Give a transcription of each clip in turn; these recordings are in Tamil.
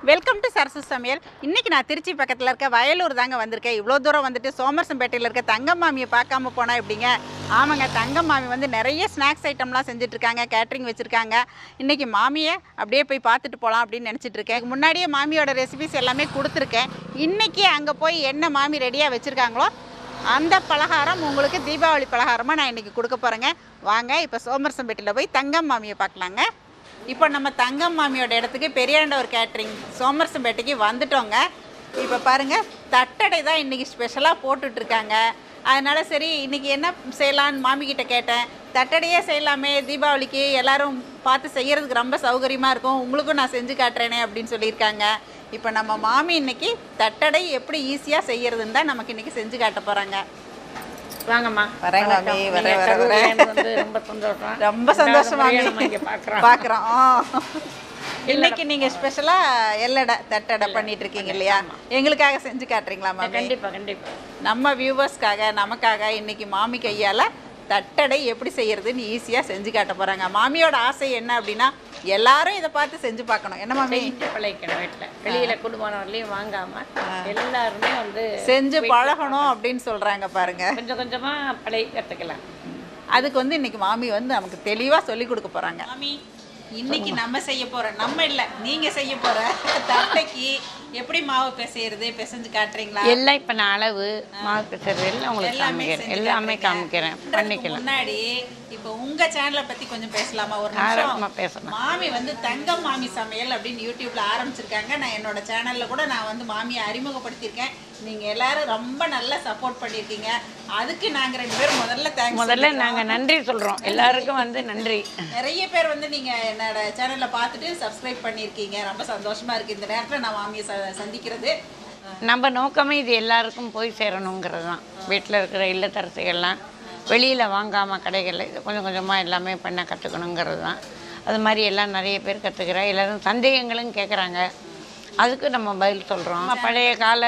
வெல்கம் டு சரசு சமையல் இன்னைக்கு நான் திருச்சி பக்கத்தில் இருக்க வயலூர் தாங்க வந்திருக்கேன் இவ்வளோ தூரம் வந்துட்டு சோமரசம்பேட்டையில் இருக்க தங்கம் மாமியை பார்க்காம போனால் எப்படிங்க ஆமாங்க தங்கம் மாமி வந்து நிறைய ஸ்நாக்ஸ் ஐட்டம்லாம் செஞ்சுட்டு இருக்காங்க கேட்ரிங் வச்சுருக்காங்க இன்னைக்கு மாமியை அப்படியே போய் பார்த்துட்டு போகலாம் அப்படின்னு நினச்சிட்டு இருக்கேன் இதுக்கு முன்னாடியே மாமியோட ரெசிபிஸ் எல்லாமே கொடுத்துருக்கேன் இன்னைக்கு அங்கே போய் என்ன மாமி ரெடியாக வச்சுருக்காங்களோ அந்த பலகாரம் உங்களுக்கு தீபாவளி பலகாரமாக நான் இன்னைக்கு கொடுக்க போகிறேங்க வாங்க இப்போ சோமரசம்பேட்டையில் போய் தங்கம் மாமியை பார்க்கலாங்க இப்போ நம்ம தங்கம் மாமியோட இடத்துக்கு பெரியாண்டவர் கேட்ரிங் சோமரசம்பேட்டைக்கு வந்துட்டோங்க இப்போ பாருங்க தட்டடை தான் இன்னைக்கு ஸ்பெஷலாக போட்டுட்ருக்காங்க அதனால சரி இன்னைக்கு என்ன செய்யலான்னு மாமி கிட்ட கேட்டேன் தட்டடையே செய்யலாமே தீபாவளிக்கு எல்லாரும் பார்த்து செய்யறதுக்கு ரொம்ப சௌகரியமாக இருக்கும் உங்களுக்கும் நான் செஞ்சு காட்டுறேனே அப்படின்னு சொல்லியிருக்காங்க இப்போ நம்ம மாமி இன்னைக்கு தட்டடை எப்படி ஈஸியாக செய்யறதுன்னு தான் நமக்கு இன்னைக்கு செஞ்சு காட்ட போகிறாங்க வாங்கம்மா வரேன் மாமி, வணக்கம். வரேன், நீங்க வரேன், கரூர்ல வரேன். இருந்து வந்து ரொம்ப சந்தோஷம் ரொம்ப சந்தோஷம் மாமி ரெண்டாவது முறையா நம்ம இங்க பார்க்கறோம். பார்க்குறோம் இன்னைக்கு நீங்க ஸ்பெஷலா எல்லடை தட்டடை பண்ணிட்டு இருக்கீங்க இல்லையா எங்களுக்காக செஞ்சு காட்டுறீங்களா மாமி கண்டிப்பா கண்டிப்பா நம்ம வியூவர்ஸ்க்காக நமக்காக இன்னைக்கு மாமி கையால தட்டடை எப்படி செய்யறதுன்னு ஈஸியா செஞ்சு காட்ட போறாங்க மாமியோட ஆசை என்ன அப்படின்னா எல்லாரும் இதை பார்த்து செஞ்சு பார்க்கணும் என்ன மாமி செஞ்சு பழகிக்கணும் வீட்டுல வெளியில குடும்பம்லையும் வாங்காம எல்லாருமே வந்து செஞ்சு பழகணும் அப்படின்னு சொல்றாங்க பாருங்க கொஞ்சம் கொஞ்சமா பழகி கத்துக்கலாம் அதுக்கு வந்து இன்னைக்கு மாமி வந்து நமக்கு தெளிவா சொல்லி கொடுக்க போறாங்க மாமி இன்னைக்கு நம்ம செய்ய போற நம்ம இல்ல நீங்க செய்ய போற தட்டைக்கு எப்படி மாவு பிசையறது பிசைஞ்சு காட்டுறீங்களா எல்லாம் இப்ப நான் அளவு மாவு பிசைறது எல்லாம் உங்களுக்கு எல்லாமே காமிக்கிறேன் செஞ்சு எல்லாமே காட்டுறீங்க. காமிக்கிறேன் பண்றதுக்கு பண்ணிக்கலாம் முன்னாடி இப்போ உங்க சேனலை பத்தி கொஞ்சம் பேசலாமா ஒரு ஆரம்பமா நிமிஷம் பேசணும் மாமி வந்து தங்கம் மாமி சமையல் அப்படின்னு யூடியூப்ல ஆரம்பிச்சிருக்காங்க நான் என்னோட சேனல்ல கூட நான் வந்து மாமியை அறிமுகப்படுத்தியிருக்கேன் நீங்க எல்லாரும் ரொம்ப நல்லா சப்போர்ட் பண்ணியிருக்கீங்க அதுக்கு நாங்க ரெண்டு பேரும் முதல்ல தேங்க்ஸ் முதல்ல நாங்க நன்றி சொல்றோம் எல்லாருக்கும் வந்து நன்றி நிறைய பேர் வந்து நீங்க என்னோட சேனல்ல பார்த்துட்டு சப்ஸ்கிரைப் பண்ணியிருக்கீங்க ரொம்ப சந்தோஷமா இருக்கு இந்த நேரத்துல நான் மாமியை ச- சந்திக்கிறது நம்ம நோக்கமே இது எல்லாருக்கும் போய் சேரணுங்கிறது தான் வீட்டில் இருக்கிற இல்லத்தரசிகள்லாம் வெளியில் வாங்காமல் கடைகளில் இது கொஞ்சம் கொஞ்சமாக எல்லாமே பண்ண கற்றுக்கணுங்கிறது தான் அது மாதிரி எல்லாம் நிறைய பேர் கற்றுக்கிறா எல்லாரும் சந்தேகங்களும் கேட்குறாங்க அதுக்கு நம்ம பதில் சொல்கிறோம் பழைய கால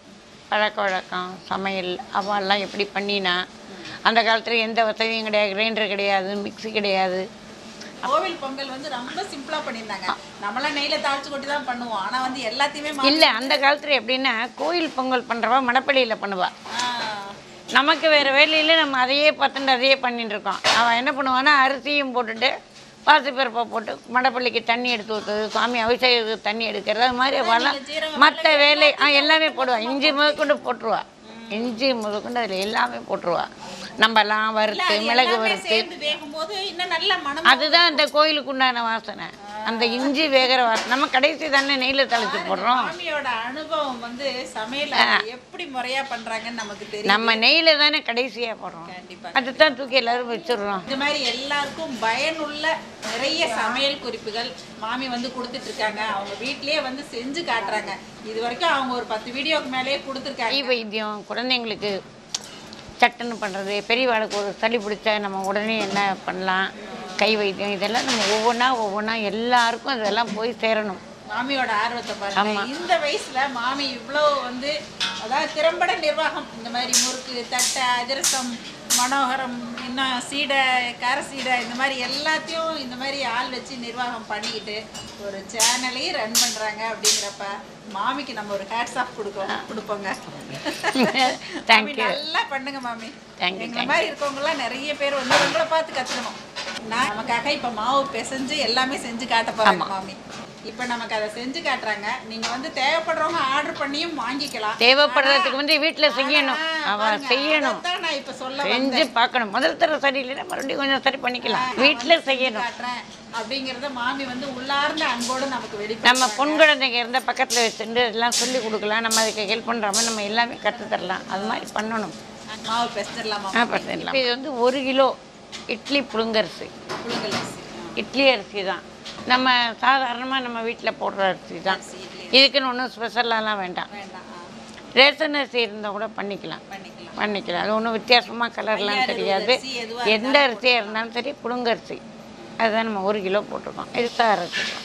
பழக்க வழக்கம் சமையல் அவெல்லாம் எப்படி பண்ணினா அந்த காலத்தில் எந்த வசதியும் கிடையாது கிரைண்டர் கிடையாது மிக்ஸி கிடையாது கோவில் பொங்கல் வந்து ரொம்ப சிம்பிளா பண்ணியிருந்தாங்க நம்மளாம் நெய்ல தாளிச்சு கொட்டி தான் பண்ணுவோம் ஆனா வந்து எல்லாத்தையுமே மா- இல்லை அந்த காலத்தில் எப்படின்னா கோயில் பொங்கல் பண்ணுறவா மணப்பள்ளியில் பண்ணுவா ஆ, நமக்கு வேறு வேலையில் நம்ம அதையே பார்த்துட்டு அதையே பண்ணிட்டு இருக்கோம் அவன் என்ன பண்ணுவான்னா அரிசியும் போட்டுட்டு பாசிப்பருப்பை போட்டு மடப்பள்ளிக்கு தண்ணி எடுத்து ஊற்றுறது சுவாமி அபிஷேகத்துக்கு தண்ணி எடுக்கிறது அது மாதிரி அவெல்லாம் மற்ற வேலை ஆ எல்லாமே போடுவா இஞ்சி முதற்கொண்டு போட்டுருவா இஞ்சி முதற்கொண்டு அதில் எல்லாமே போட்டுருவா நம்மலாம் வறுத்து மிளகு எல்லாமே வறுத்து சேர்ந்து வேகும்போது இன்னும் நல்ல மனம் அதுதான் அந்த கோயிலுக்கு உண்டான வாசனை அந்த இஞ்சி வேகிற வாசனை நம்ம கடைசி தானே நெய்யில் தளிச்சு போடுறோம் மாமியோட அனுபவம் வந்து சமையல் எப்படி முறையா பண்றாங்கன்னு நமக்கு தெரியும் நம்ம நெய்யில் தானே கடைசியாக போடுறோம் கண்டிப்பா அதுதான் தூக்கி எல்லாரும் வச்சிடுறோம் இந்த மாதிரி எல்லாருக்கும் பயனுள்ள நிறைய சமையல் குறிப்புகள் மாமி வந்து கொடுத்துட்டு இருக்காங்க அவங்க வீட்லயே வந்து செஞ்சு காட்டுறாங்க இது வரைக்கும் அவங்க ஒரு பத்து வீடியோக்கு மேலேயே கொடுத்துருக்காங்க கை வைத்தியம் குழந்தைங்களுக்கு சட்டுன்னு பண்ணுறது பெரியவாளுக்கு ஒரு சளி பிடிச்சா நம்ம உடனே என்ன பண்ணலாம் கை வைத்தியம் இதெல்லாம் நம்ம ஒவ்வொன்றா ஒவ்வொன்றா எல்லாருக்கும் இதெல்லாம் போய் சேரணும் மாமியோட ஆர்வத்தை பாருங்க இந்த வயசுல மாமி இவ்வளோ வந்து அதாவது திறம்பட நிர்வாகம் இந்த மாதிரி முறுக்கு தட்டை அதிரசம் மனோகரம் இன்னும் சீடை கார சீடை இந்த மாதிரி எல்லாத்தையும் இந்த மாதிரி ஆள் வச்சு நிர்வாகம் பண்ணிக்கிட்டு ஒரு சேனலையும் ரன் பண்றாங்க அப்படிங்கிறப்ப மாமிக்கு நம்ம ஒரு ஹேட்ஸ் ஆஃப் கொடுக்கோம் கொடுப்போங்க மாமி, தேங்க்யூ நல்லா பண்ணுங்க மாமி Thank you, எங்களை மாதிரி இருக்கவங்கலாம் நிறைய பேர் வந்து உங்களை பார்த்து கத்துக்கணும் நான் நமக்காக இப்ப மாவு பிசைஞ்சு எல்லாமே செஞ்சு காட்ட போறாங்க மாமி இப்ப நமக்கு அதை செஞ்சு காட்டுறாங்க நீங்க வந்து தேவைப்படுறவங்க ஆர்டர் பண்ணியும் வாங்கிக்கலாம் தேவைப்படுறதுக்கு வந்து வீட்டில் செய்யணும் ஆ, அவ பாருங்க, செய்யணும் அதைத்தான் நான் இப்ப சொல்ல செஞ்சு பார்க்கணும் முதல் தர சரியில்லைன்னா மறுபடியும் கொஞ்சம் சரி பண்ணிக்கலாம் வீட்டில் செய்யணும் காட்டுறேன் அப்படிங்கறத மாமி வந்து உள்ளார்ந்த அன்போடு நமக்கு வெளி நம்ம பொன் குழந்தைங்க இருந்தால் பக்கத்தில் வச்சுட்டு எல்லாம் சொல்லி கொடுக்கலாம் நம்ம அதுக்கு ஹெல்ப் பண்ணுற மாதிரி நம்ம எல்லாமே கற்றுத்தரலாம் அது மாதிரி பண்ணணும் மாவு பிசைஞ்சிடலாமா ஆ பண்ணிடலாம் இது வந்து ஒரு கிலோ இட்லி புழுங்கரிசி புழுங்கல் அரிசி இட்லி அரிசி தான் நம்ம சாதாரணமாக நம்ம வீட்டில் போடுற அரிசி தான் அரிசி இட்லி இதுக்குன்னு ஒன்றும் ஸ்பெஷலாலாம் வேண்டாம் வேண்டாம் ஆ, ரேஷன் அரிசி இருந்தால் கூட பண்ணிக்கலாம் பண்ணிக்கலாம் பண்ணிக்கலாம் அது ஒன்றும் வித்தியாசமாக கலர்லாம் தெரியாது அரிசி எதுவா எந்த அரிசியாக இருந்தாலும் சரி புழுங்கரிசி அதுதான் நம்ம ஒரு கிலோ போட்டிருக்கோம் இதுதான் அரைச்சிக்கலாம்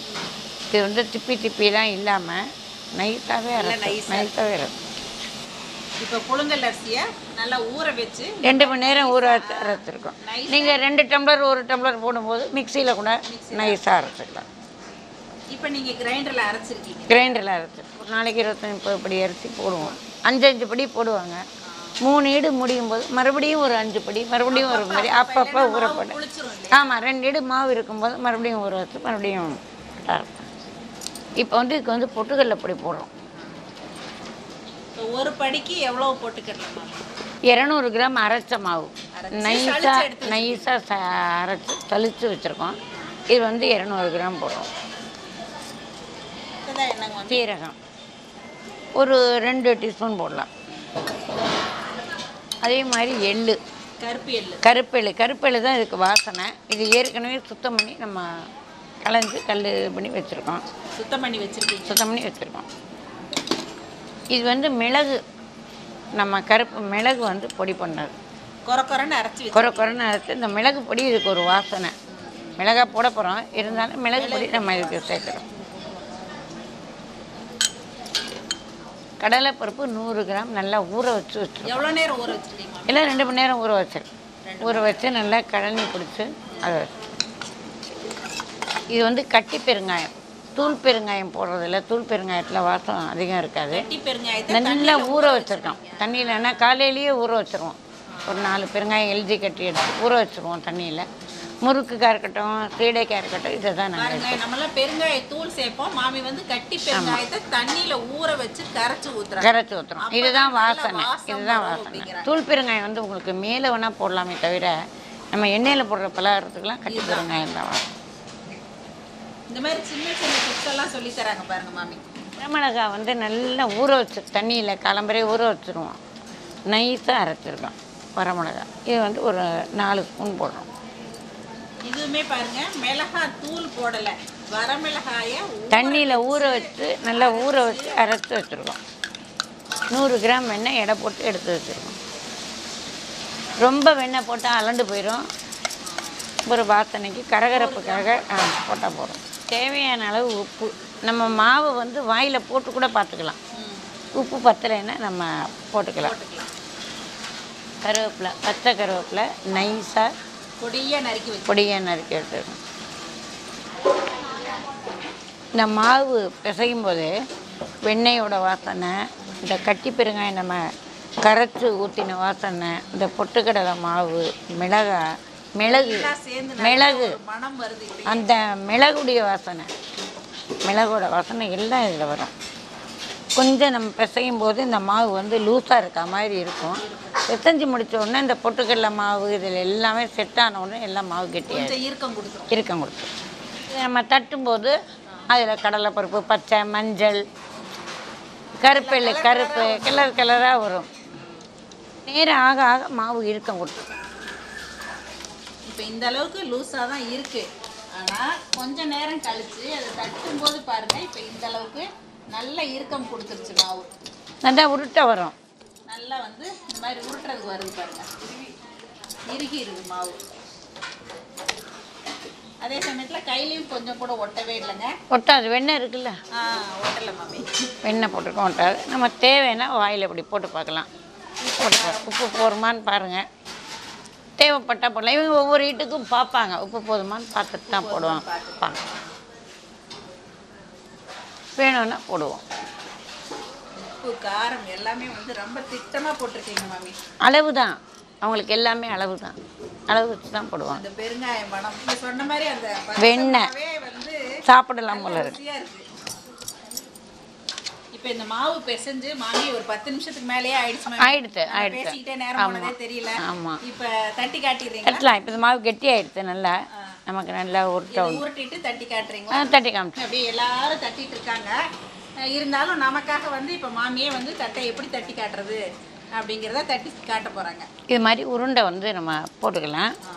இது வந்து திப்பி திப்பிலாம் இல்லாமல் நைஸாகவே அரைச்சி நைஸாகவே அரைச்சி இப்போ புழுங்கல் அரிசியை நல்லா ஊற வச்சு ரெண்டு மணி நேரம் ஊற வச்சு அரைச்சிருக்கோம் நீங்கள் ரெண்டு டம்ளர் ஒரு டம்ளர் போடும்போது மிக்சியில் கூட நைஸாக அரைச்சிக்கலாம் இப்போ நீங்க கிரைண்டர்ல அரைச்சிருக்கீங்க கிரைண்டரில் அரைச்சி ஒரு நாளைக்கு இருபத்தஞ்சி முப்பது படி அரிசி போடுவோம் அஞ்சு அஞ்சு படி போடுவாங்க மூணு ஈடு முடியும் போது மறுபடியும் ஒரு அஞ்சு படி மறுபடியும் ஒரு படி அப்பப்போ ஊறப்படும் புளிச்சிரும் இல்லையா ஆமாம் ரெண்டு ஈடு மாவு இருக்கும்போது மறுபடியும் ஊற வச்சு மறுபடியும் அரைப்பேன் இப்போ வந்து இதுக்கு வந்து பொட்டுக்கடலை பொடி போடுறோம் இப்போ ஒரு படிக்கு எவ்வளவு போட்டுக்கலாம் மாமி இரநூறு கிராம் அரைச்ச மாவு அரைச்சு, நைஸாக சலிச்சு எடுத்து நைஸாக ச அரைச்சி தளிச்சு வச்சுருக்கோம் இது வந்து இரநூறு கிராம் போடுறோம் இதுதான் என்னங்க மாமி சீரகம் ஒரு ரெண்டு டீஸ்பூன் போடலாம் அதே மாதிரி எள்ளு கருப்பு எள்ளு கருப்பெள்ளு கருப்பெள்ளு தான் இதுக்கு வாசனை இது ஏற்கனவே சுத்தம் பண்ணி நம்ம களைஞ்சு கல் பண்ணி வச்சுருக்கோம் சுத்தம் பண்ணி வச்சிருக்கீங்க சுத்தம் பண்ணி வச்சுருக்கோம் இது வந்து மிளகு நம்ம கருப்பு மிளகு வந்து பொடி பண்ணது கொர கொரன்னு அரைச்சி வச்சு குறை குறைன்னு அரைச்சு இந்த மிளகு பொடி இதுக்கு ஒரு வாசனை மிளகா போட போகிறோம் இருந்தாலும் மிளகு பொடி நம்ம இதுக்கு சேர்க்குறோம் கடலைப்பருப்பு நூறு கிராம் நல்லா ஊற வச்சு வச்சுருக்கோம் எவ்வளோ நேரம் ஊற வச்சிருக்கீங்க மாமி இல்லை ரெண்டு மணி நேரம் ஊற வச்சிருக்கேன் ஊற வச்சு நல்லா கழனி பிடிச்சி அதை வச்சு. இது வந்து கட்டி பெருங்காயம் தூள் பெருங்காயம் போடுறதில்ல தூள் பெருங்காயத்தில் வாசம் அதிகம் இருக்காது கட்டி பெருங்காயத்தை நல்லா ஊற வச்சிருக்கோம் தண்ணியில் என்ன காலையிலேயே ஊற வச்சிருவோம் ஒரு நாலு பெருங்காயம் எழுதி கட்டி எடுத்து ஊற வச்சிருவோம் தண்ணியில் முறுக்குக்காக இருக்கட்டும் சீடைக்காக இருக்கட்டும் இதை தான் நாங்கள் பாருங்க நம்மளாம் பெருங்காய தூள் சேர்ப்போம் மாமி வந்து கட்டி பெருங்காயத்தை தண்ணியில ஊற வச்சு கரைச்சு ஊத்துறாங்க கரைச்சி ஊற்றுறோம் அப்பதான் இதுதான் நல்ல வாசனை வாசம் இதுதான் வரும் வாசனை அப்படிங்கிறாங்க. தூள் பெருங்காயம் வந்து உங்களுக்கு மேலே வேணால் போடலாமே தவிர நம்ம எண்ணெயில் போடுற பலகாரத்துக்குலாம் கட்டி பெருங்காயம் தான் வாசம் இந்த மாதிரி சின்ன சின்ன டிப்ஸ் எல்லாம் சொல்லி தராங்க பாருங்க மாமி வரமிளகா வந்து நல்லா ஊற வச்சு தண்ணியில் கிளம்புறே ஊற வச்சுருவோம் நைஸாக அரைச்சிருக்கோம் வரமிளகா இது வந்து ஒரு நாலு ஸ்பூன் போடுறோம் இதுவுமே பாருங்க மிளகாய் தூள் போடல வரமிளகாய ஊ- தண்ணியில் ஊற வச்சு நல்லா ஊற வச்சு அரைச்சி வச்சுருக்கோம் நூறு கிராம் வெண்ணெய் எடை போட்டு எடுத்து வச்சுருக்கோம் ரொம்ப வெண்ணெய் போட்டால் அலண்டு போயிடும் ஒரு வாசனைக்கு கரகரப்புக்காக போட்டால் போதும் தேவையான அளவு உப்பு நம்ம மாவை வந்து வாயில் போட்டு கூட பார்த்துக்கலாம் ம், உப்பு பத்தலைன்னா நம்ம போட்டுக்கலாம் போட்டுக்கலாம் கருவேப்பிலை பச்சை கருவேப்பிலை நைஸாக பொடியா நறுக்கி வச்சு பொடியாக நறுக்கி எடுத்துக்கணும் இந்த மாவு பிசையும் போது வெண்ணெயோட வாசனை இந்த கட்டி பெருங்காயம் நம்ம கரைச்சி ஊற்றின வாசனை இந்த பொட்டுக்கடலை மாவு மிளகாய் மிளகு எல்லாம் சேர்ந்து நல்ல மிளகு ஒரு மனம் வருது இல்லையா? அந்த மிளகுடைய வாசனை மிளகோட வாசனை எல்லாம் இதில் வரும் கொஞ்சம் நம்ம பிசையும் போது இந்த மாவு வந்து லூஸாக இருக்க மாதிரி இருக்கும் பிசைஞ்சு முடிச்ச உடனே இந்த பொட்டுக்கடலை மாவு இதில் எல்லாமே செட் ஆன உடனே எல்லாம் மாவு கெட்டியாயிடும் கொஞ்சம் ஈர்க்கம் கொடுத்துரும் இருக்கம் கொடுத்து இதை நம்ம தட்டும்போது அதில் கடலைப்பருப்பு பச்சை மஞ்சள் கருப்பெள்ளு கருப்பு கலர் கலராக வரும் நேரம் ஆக ஆக மாவு இறுக்கம் கொடுத்துரும் இப்போ இந்த அளவுக்கு லூஸாக தான் இருக்கு ஆனா கொஞ்ச நேரம் கழிச்சு அதை தட்டும் போது பாருங்க இப்போ இந்த அளவுக்கு நல்ல இறுக்கம் கொடுத்துருச்சு மாவு நல்லா உருட்ட வரும் நல்லா வந்து இந்த மாதிரி உருட்டுறதுக்கு வருது பாருங்க இறுகி இருக்கு மாவு அதே சமயத்துல கையிலயும் கொஞ்சம் கூட ஒட்டவே இல்லைங்க ஒட்டாது வெண்ணெய் இருக்குல்ல ஆ ஒட்டலை மாமி வெண்ணெய் போட்டிருக்கோம் ஒட்டாது நம்ம தேவைன்னா வாயில் இப்படி போட்டு பார்க்கலாம் போட்டு பாரு. உப்பு போருமான்னு பாருங்கள் தேவைப்பட்டா போடலாம் இவங்க ஒவ்வொரு வீட்டுக்கும் பார்ப்பாங்க உப்பு போதுமான்னு பார்த்துட்டு தான் போடுவாங்க பார்ப்பாங்க வேணும்னா போடுவோம் உப்பு காரம் எல்லாமே வந்து ரொம்ப திட்டமா போட்டிருக்கீங்க மாமி அளவு தான் அவங்களுக்கு எல்லாமே அளவு தான் அளவு வச்சு தான் போடுவாங்க அந்த பெருங்காய மனம் நீங்க சொன்ன மாதிரி அந்த வெண்ணெய். பச்சை மாவே வந்து சாப்பிடலாம் போல இருக்கு ருசியா இருக்கு இப்போ இந்த மாவு பிசைஞ்சு மாமி ஒரு பத்து நிமிஷத்துக்கு மேலேயே ஆயிடுச்சு மாமி. ஆயிடுத்து, நம்ம ஆயிடுத்து. பேசிக்கிட்டே நேரம் போனதே தெரியல ஆமா. இப்போ தட்டி காட்டிடுறீங்களா கட்டலாம் இப்போ இந்த மாவு கெட்டி ஆயிடுச்சு நல்லா நமக்கு நல்லா உருட்ட இதை வந்து உருட்டிட்டு தட்டி காட்டுறீங்களா ஆ, தட்டி காமிச்சு அப்படியே எல்லாரும் தட்டிட்டு இருக்காங்க அஹ் இருந்தாலும் நமக்காக வந்து இப்போ மாமியே வந்து தட்டை எப்படி தட்டி காட்டுறது அப்படிங்கிறத தட்டி காட்ட போறாங்க இது மாதிரி உருண்டை வந்து நம்ம போட்டுக்கலாம் ஆ.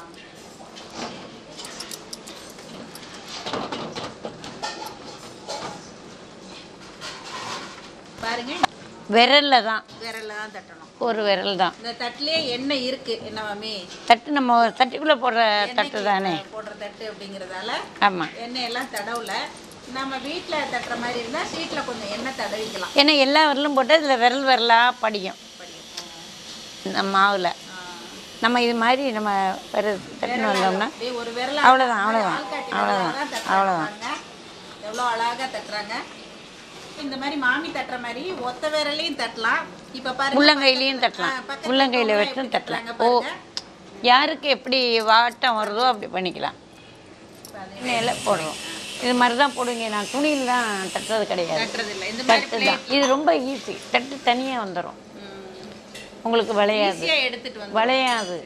பாருங்க விரல்ல தான் விரல்ல தான் தட்டணும் ஒரு விரல் தான் இந்த தட்டுலயே எண்ணெய் இருக்கு என்ன மாமி தட்டு நம்ம தட்டுக்குள்ளே போடுற தட்டு தானே எண்ணெய்க்கு போடுற தட்டு அப்படிங்கிறதால ஆமாம் எண்ணெய் எல்லாம் தடவுல நம்ம வீட்ல தட்டுற மாதிரி இருந்தா சீட்ல கொஞ்சம் எண்ணெய் தடவிக்கலாம் ஏன்னா எல்லா விரலும் போட்டு இதில் விரல் விரலாக படியும் படியும். இந்த மாவில் ஆ. நம்ம இது மாதிரி நம்ம விரல் தட்டுன்னு வந்தோம்னா அப்படியே ஒரு விரல அவ்வளோதான் அவ்வளோதான் ஆள்காட்டி அவ்வளோதான் விரலால தான் தட்டுறாங்க அவ்வளோதான் பாருங்க. அவ்வளோ அழகா தட்டுறாங்க இந்த மாதிரி மாமி தட்டுற மாதிரி ஒத்த விரலையும் தட்டலாம் இப்போ பாருங்க உள்ளங்கையிலையும் தட்டலாம் ஆ, பக்கத்துல உள்ளங்கையில் இருக்கவங்க வச்சும் எப்படி தட்டலாம் தட்டுறாங்க ஓ பாருங்க. யாருக்கு எப்படி வாட்டம் வருதோ அப்படி பண்ணிக்கலாம் மேலே போடுறோம் இது மாதிரி தான் போடுங்க நான் துணியில் தான் தட்டுறது கிடையாது தட்டுறது இல்லை இந்த மாதிரி தட்டு தான் இது ரொம்ப ஈஸி தட்டு தனியாக வந்துடும் உங்களுக்கு வளையாது ஈஸியாக எடுத்துட்டு வந்து வளையாது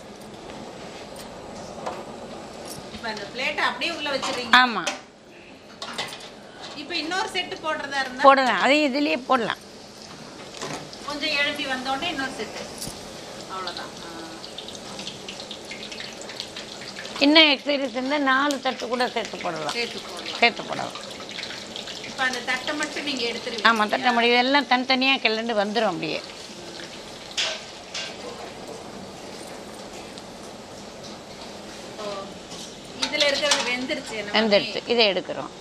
இப்போ அந்த பிளேட்டை அப்படியே உள்ள வச்சிடுறீங்க ஆமாம் இப்போ இன்னொரு செட்டு போடுறதா இருந்தா போடலாம் அதையும் இதுலேயே போடலாம் கொஞ்சம் எழுப்பி வந்தோடனே இன்னொரு செட்டு அவ்வளோதான் இன்னும் எக்ஸசைஸ் இருந்தால் நாலு தட்டு கூட சேர்த்து போடலாம் சேர்த்து போடலாம் சேர்த்து போடலாம் இப்போ அந்த தட்டை மட்டும் நீங்க எடுத்துருவீங்க ஆமாம் தட்ட முடியும் எல்லாம் தனித்தனியாக கிளண்டு வந்துடும் அப்படியே ஓ. இதுல இருக்கிறது வெந்துருச்சு என்ன வெந்துடுச்சு இதை எடுக்கிறோம்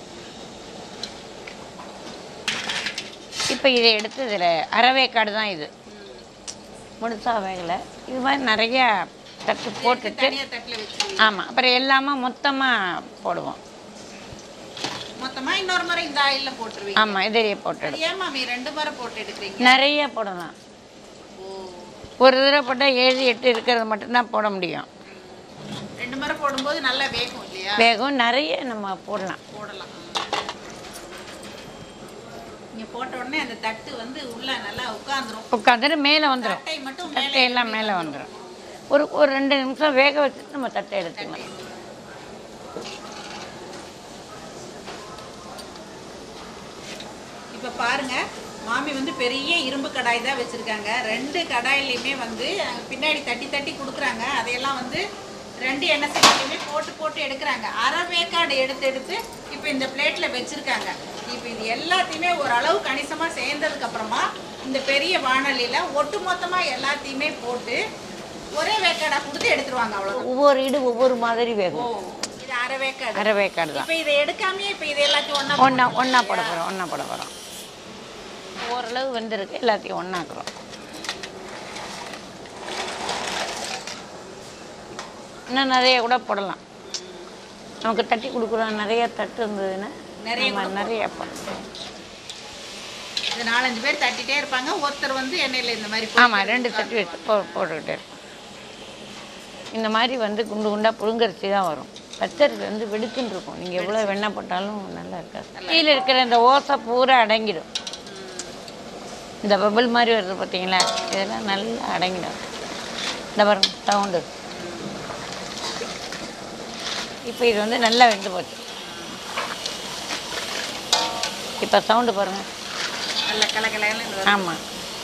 இப்போ இதை எடுத்து இதில் அரவேக்காடு தான் இது முழுசா வேகலை இது மாதிரி நிறையா தட்டு போட்டுட்டு தனியா தட்டுல வச்சிருவீங்க ஆமாம் அப்புறம் எல்லாமே மொத்தமாக போடுவோம் மொத்தமா இன்னொரு முறை இந்த ஆயில்ல போட்டுருவீங்க ஆமாம் இதிலேயே போட்டு அது ஏன் மாமி ரெண்டு முறை போட்டு எடுக்கிறீங்க நிறைய போடலாம் ஓ ஒரு தடவை போட்டால் ஏழு எட்டு இருக்கிறது மட்டும்தான் போட முடியும் ரெண்டு முறை போடும்போது நல்லா வேகும் இல்லையா வேகம் நிறைய நம்ம போடலாம் போடலாம் நீங்க போட்ட உடனே அந்த தட்டு வந்து உள்ள நல்லா உட்காந்துரும் உட்காந்துட்டு மேலே வந்துடும் தட்டை மட்டும் மேலே தட்டை எல்லாம் மேலே வந்துடும் ஒரு ஒரு ரெண்டு நிமிஷம் வேக வச்சுட்டு நம்ம தட்டை எடுத்துக்கலாம் இப்போ பாருங்க மாமி வந்து பெரிய இரும்பு கடாய் தான் வச்சிருக்காங்க ரெண்டு கடாயிலையுமே வந்து அஹ், பின்னாடி தட்டி தட்டி கொடுக்குறாங்க அதையெல்லாம் வந்து ரெண்டு எண்ணெய் சட்டிலையுமே போட்டு போட்டு எடுக்கிறாங்க அரை வேக்காடு எடுத்து எடுத்து இப்போ இந்த பிளேட்டில் வச்சிருக்காங்க இப்போ இது எல்லாத்தையுமே ஓரளவு கணிசமாக சேர்ந்ததுக்கு அப்புறமா இந்த பெரிய வானொலியில் ஒட்டு மொத்தமாக எல்லாத்தையுமே போட்டு ஒரே வேக்காடாக கொடுத்து எடுத்துருவாங்க அவ்வளோதான் ஒவ்வொரு இடு ஒவ்வொரு மாதிரி ஓ வேகும் இது அரை வேக்காடு அரை வேக்காடு தான் இப்போ இதை எடுக்காமயே இப்போ இது எல்லாத்தையும் ஒன்றா ஒன்றா ஒன்றா போட போகிறோம் ஒன்றா போட போகிறோம் ஓரளவு வெந்திருக்கு எல்லாத்தையும் ஒன்றாக்குறோம் இன்னும் நிறைய கூட போடலாம் நமக்கு தட்டி கொடுக்குறோம் நிறைய தட்டு இருந்ததுன்னா நிறைய நம்ம நிறைய போடலாம் இது நாலஞ்சு பேர் தட்டிட்டே இருப்பாங்க ஒருத்தர் வந்து எண்ணெயில் இந்த மாதிரி ஆமாம் ரெண்டு தட்டி வச்சு போ போட்டுக்கிட்டே இருப்போம். இந்த மாதிரி வந்து குண்டு குண்டாக புழுங்கரிசி தான் வரும் பச்சரிசி வந்து வெடுக்குன்னு இருக்கும் நீங்கள் எவ்வளோ வெண்ணெய் போட்டாலும் நல்லா இருக்காது கீழே இருக்கிற இந்த ஓசை பூரா அடங்கிடும் இந்த பபிள் மாதிரி வருது பார்த்தீங்களா இதெல்லாம் நல்லா அடங்கிடும் இந்த பாருங்க சவுண்டு இப்போ இது வந்து நல்லா வெந்து போச்சு இப்போ சவுண்டு பாருங்கள் நல்ல கலகலன்னு வரும். ஆமாம்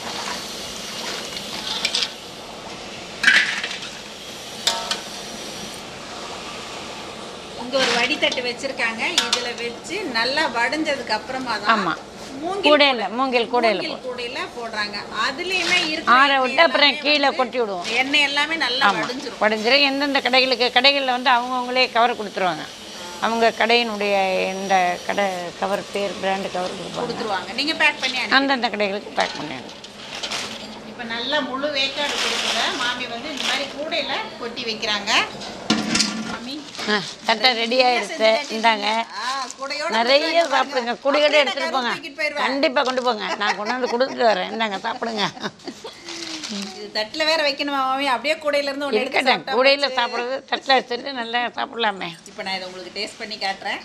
இங்க ஒரு வடித்தட்டு வச்சிருக்காங்க இதுல வச்சு நல்லா வடிஞ்சதுக்கு அப்புறமா தான் ஆமாம் மூங்கில் கூடையில் மூங்கில் கூடையில் மூங்கில் கூடையில போடுறாங்க அதுலயுமே இருக்கு ஆற விட்டு அப்புறம் கீழே கொட்டி விடுவோம் எண்ணெய் எல்லாமே நல்லா வடிஞ்சிரும் படைஞ்சிரும் எந்தெந்த கடைகளுக்கு கடைகளில் வந்து அவங்கவுங்களே கவர் கொடுத்துருவாங்க அவங்க கடையினுடைய இந்த கடை கவர் பேர் பிராண்டு கவர் கொடுப்பாங்க கொடுத்துருவாங்க நீங்க பேக் பண்ணி அனுப்பி அந்தந்த கடைகளுக்கு பேக் பண்ணிடுங்க இப்ப நல்லா முழு வேக்காடு கொடுக்குற மாமி வந்து இந்த மாதிரி கூடையில கொட்டி வைக்கிறாங்க மாமி ஆ தட்டை ரெடி ஆயிடுச்சு இந்தாங்க ஆ, கூடையோட நிறைய சாப்பிடுங்க குடியோட அப்படியே எடுத்துட்டு நான் போங்க தூக்கிட்டு போயிருவேன். கண்டிப்பாக கொண்டு போங்க நான் கொண்டாந்து கொடுத்துட்டு வரேன் இந்தாங்க சாப்பிடுங்க இது தட்டுல வேற வைக்கணுமா மாமி அப்படியே கூடையில இருந்து ஒன்று எடுத்து இருக்கட்டும் சாப்பிட்டா கூடையில் போச்சு. சாப்பிட்றது தட்டில் வச்சுட்டு நல்லா சாப்பிடலாமே இப்போ நான் இதை உங்களுக்கு டேஸ்ட் பண்ணி காட்டுறேன்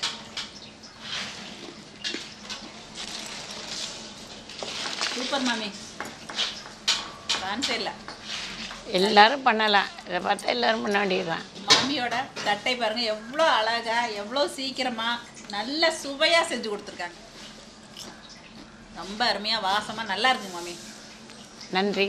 சூப்பர் மாமி சான்ஸே இல்லை எல்லாரும் பண்ணலாம் இதை பார்த்தா எல்லாரும் பண்ண வேண்டியதுதான் மாமியோட தட்டை பாருங்க எவ்வளோ அழகா எவ்வளோ சீக்கிரமா நல்ல சுவையா செஞ்சு கொடுத்துருக்காங்க ரொம்ப அருமையா வாசமா நல்லா இருக்கு மாமி நன்றி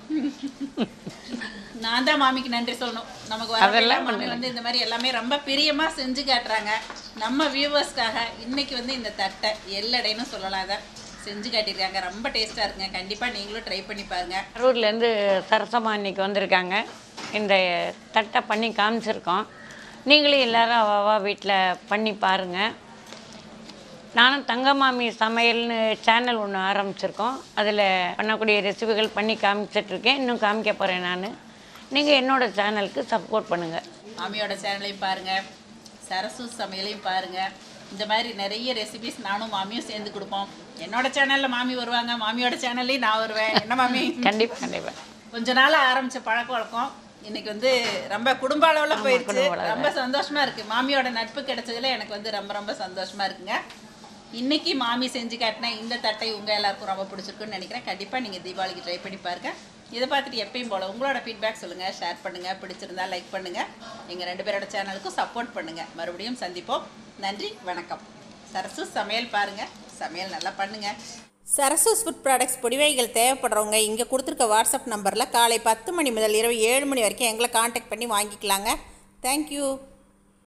நான் தான் மாமிக்கு நன்றி சொல்லணும் நமக்கு அதெல்லாம் வர மாமி வந்து இந்த மாதிரி எல்லாமே ரொம்ப பிரியமா செஞ்சு காட்டுறாங்க நம்ம வியூவர்ஸ்க்காக இன்னைக்கு வந்து இந்த தட்டை எல்லடைன்னு சொல்லலாம் அதை செஞ்சு காட்டியிருக்காங்க ரொம்ப டேஸ்டா இருக்குங்க கண்டிப்பா நீங்களும் ட்ரை பண்ணி பாருங்க கரூர்லேருந்து சரசம்மா இன்னைக்கு வந்திருக்காங்க இந்த தட்டை பண்ணி காமிச்சிருக்கோம் நீங்களும் எல்லாரும் அவாவா வீட்டில் பண்ணி பாருங்கள் நானும் தங்கமாமி சமையல்னு சேனல் ஒன்று ஆரம்பிச்சிருக்கோம் அதில் பண்ணக்கூடிய ரெசிபிகள் பண்ணி காமிச்சிட்ருக்கேன் இன்னும் காமிக்க போகிறேன் நான் நீங்கள் என்னோட சேனலுக்கு சப்போர்ட் பண்ணுங்கள் மாமியோட சேனலையும் பாருங்க சரசு சமையலையும் பாருங்க இந்த மாதிரி நிறைய ரெசிபிஸ் நானும் மாமியும் சேர்ந்து கொடுப்போம் என்னோட சேனலில் மாமி வருவாங்க மாமியோட சேனல்லையும் நான் வருவேன் என்ன மாமி கண்டிப்பாக கண்டிப்பாக கொஞ்ச நாள் ஆரம்பிச்ச பழக்க வழக்கம் இன்னைக்கு வந்து ரொம்ப குடும்ப அளவில் போயிடுச்சு குடும்ப அளவுல. ரொம்ப சந்தோஷமா இருக்கு மாமியோட நட்பு கிடைச்சதுல எனக்கு வந்து ரொம்ப ரொம்ப சந்தோஷமா இருக்குங்க இன்னைக்கு மாமி செஞ்சு காட்டின இந்த தட்டை உங்க எல்லாருக்கும் ரொம்ப பிடிச்சிருக்குன்னு நினைக்கிறேன் கண்டிப்பா நீங்க தீபாவளிக்கு ட்ரை பண்ணி பாருங்க இதை பார்த்துட்டு எப்பயும் போல உங்களோட ஃபீட்பேக் சொல்லுங்க ஷேர் பண்ணுங்க பிடிச்சிருந்தா லைக் பண்ணுங்க எங்க ரெண்டு பேரோட சேனலுக்கும் சப்போர்ட் பண்ணுங்க மறுபடியும் சந்திப்போம் நன்றி வணக்கம் சரசு சமையல் பாருங்க சமையல் நல்லா பண்ணுங்க சரசூஸ் ஃபுட் ப்ராடக்ட்ஸ் பொடிவைகள் தேவைப்படுறவங்க இங்கே கொடுத்துருக்க வாட்ஸ்அப் நம்பரில் காலை பத்து மணி முதல் இரவு ஏழு மணி வரைக்கும் எங்களை காண்டாக்ட் பண்ணி வாங்கிக்கலாங்க தேங்க்யூ